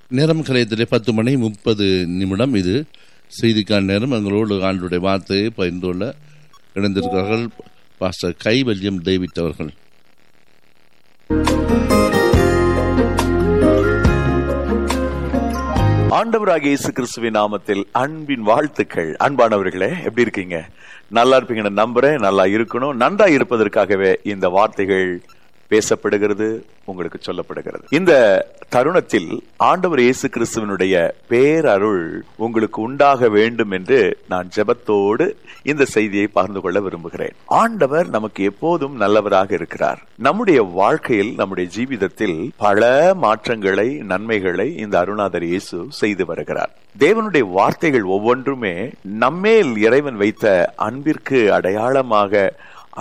நேரம் கலையத்திலே பத்து மணி முப்பது நிமிடம் இது செய்திக்கான நேரம் எங்களோடு ஆண்டுடைய வார்த்தையை பகிர்ந்து கொள்ள இணைந்திருக்கிறார்கள் பாஸ்டர் கைவல்யம் டேவிட் அவர்கள் ஆண்டவராகிய இயேசு கிறிஸ்துவின் நாமத்தில் அன்பின் வாழ்த்துக்கள் அன்பானவர்களே எப்படி இருக்கீங்க நல்லா இருப்பீங்கன்னு நம்புறேன் நல்லா இருக்கணும் நன்றா இருப்பதற்காகவே இந்த வார்த்தைகள் பேசப்படுகிறது உங்களுக்கு சொல்லப்படுகிறது இந்த தருணத்தில் ஆண்டவர் இயேசு கிறிஸ்துவனுடைய பேரருள் உங்களுக்கு உண்டாக வேண்டும் என்று நான் ஜெபத்தோடு இந்த செய்தியை பகிர்ந்து கொள்ள விரும்புகிறேன் ஆண்டவர் நமக்கு எப்போதும் நல்லவராக இருக்கிறார் நம்முடைய வாழ்க்கையில் நம்முடைய ஜீவிதத்தில் பல மாற்றங்களை நன்மைகளை இந்த அருணாதர் இயேசு செய்து வருகிறார் தேவனுடைய வார்த்தைகள் ஒவ்வொன்றுமே நம்மேல் இறைவன் வைத்த அன்பிற்கு அடையாளமாக